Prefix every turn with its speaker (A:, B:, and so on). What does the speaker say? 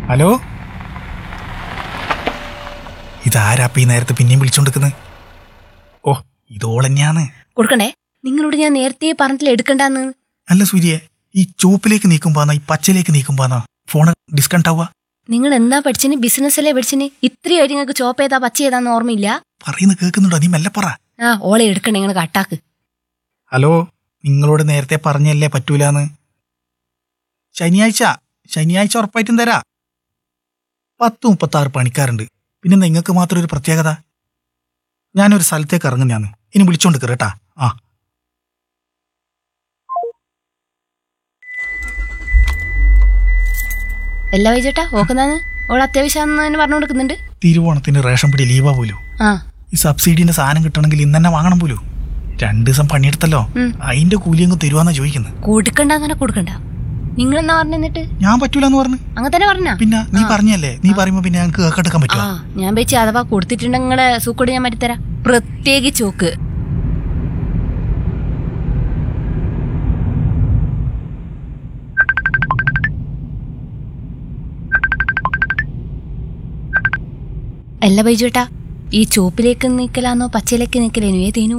A: Hello ഇതാരാപ്പ ഈ നേരത്തെ പിന്നെയും വിളിച്ചോണ്ടിരിക്കുന്നത് ഓ ഇതോളന്നെയാന്ന്
B: കൊടുക്കണ്ടേ നിങ്ങളോട് ഞാൻ നേരത്തെ പറഞ്ഞിട്ടില്ല എടുക്കണ്ടെന്ന്
A: അല്ല സൂര്യ ഈ ചുവപ്പിലേക്ക് നീക്കുമ്പോന്നാ ഈ പച്ചയിലേക്ക് നീക്കുമ്പോന്നാ ഫോണ് ഡിസ്കൗണ്ട് ആവുക
B: നിങ്ങൾ എന്താ പഠിച്ചിന് ബിസിനസ്സല്ലേ പഠിച്ചിന് ഇത്രയായിട്ട് നിങ്ങൾക്ക് ചോപ്പ് ചെയ്താ പച്ച ചെയ്താന്ന് ഓർമ്മയില്ല
A: പറയുന്ന കേൾക്കുന്നുണ്ടോ നീ മെല്ലെ പറ
B: ആ ഓളെ എടുക്കണ്ടേ നിങ്ങൾ കട്ടാക്ക്
A: ഹലോ നിങ്ങളോട് നേരത്തെ പറഞ്ഞല്ലേ പറ്റൂലെന്ന് ശനിയാഴ്ച ശനിയാഴ്ച ഉറപ്പായിട്ടും തരാ പത്ത് മുപ്പത്താറ് പണിക്കാരുണ്ട് പിന്നെ നിങ്ങൾക്ക് മാത്രം ഒരു പ്രത്യേകത ഞാനൊരു സ്ഥലത്തേക്ക് ഇറങ്ങുന്നതാണ് ഇനി വിളിച്ചോണ്ട് കേട്ടാ ആ
B: എല്ലാ വൈചേട്ടാ ഓക്കുന്നാന്ന് ഓൾ അത്യാവശ്യം പറഞ്ഞു കൊടുക്കുന്നുണ്ട്
A: തിരുവോണത്തിന് റേഷൻ പിടി ലീവാ പോലും
B: ആ
A: ഈ സബ്സിഡിന്റെ സാധനം കിട്ടണമെങ്കിൽ ഇന്ന് തന്നെ വാങ്ങണം പോലും രണ്ടു ദിവസം പണിയെടുത്തല്ലോ
B: ഉം.
A: അതിന്റെ കൂലി അങ്ങ് തരുവാന്നാ ചോദിക്കുന്നത്
B: കൊടുക്കണ്ടെന്ന് കൊടുക്കണ്ട നിങ്ങൾ എന്നാ പറഞ്ഞു എന്നിട്ട്
A: ഞാൻ പറ്റൂലെന്ന് പറഞ്ഞു
B: അങ്ങനെ തന്നെ പറഞ്ഞാ
A: പിന്നെ നീ പറഞ്ഞല്ലേ നീ പറയുമ്പോ പിന്നെ ഞങ്ങൾക്ക് കേക്കെടുക്കാൻ
B: ആ
A: പറ്റുമോ
B: ഞാൻ വെച്ച് അഥവാ കൊടുത്തിട്ടുണ്ടെങ്കിൽ നിങ്ങളെ സൂക്കോട് ഞാൻ മാറ്റിത്തരാം പ്രത്യേകിച്ച് ചോക്ക് അല്ല ബൈജുട്ടാ ഈ ചോപ്പിലേക്ക് നിൽക്കലാന്നോ പച്ചയിലേക്ക് നിൽക്കലേനോ ഏതേനു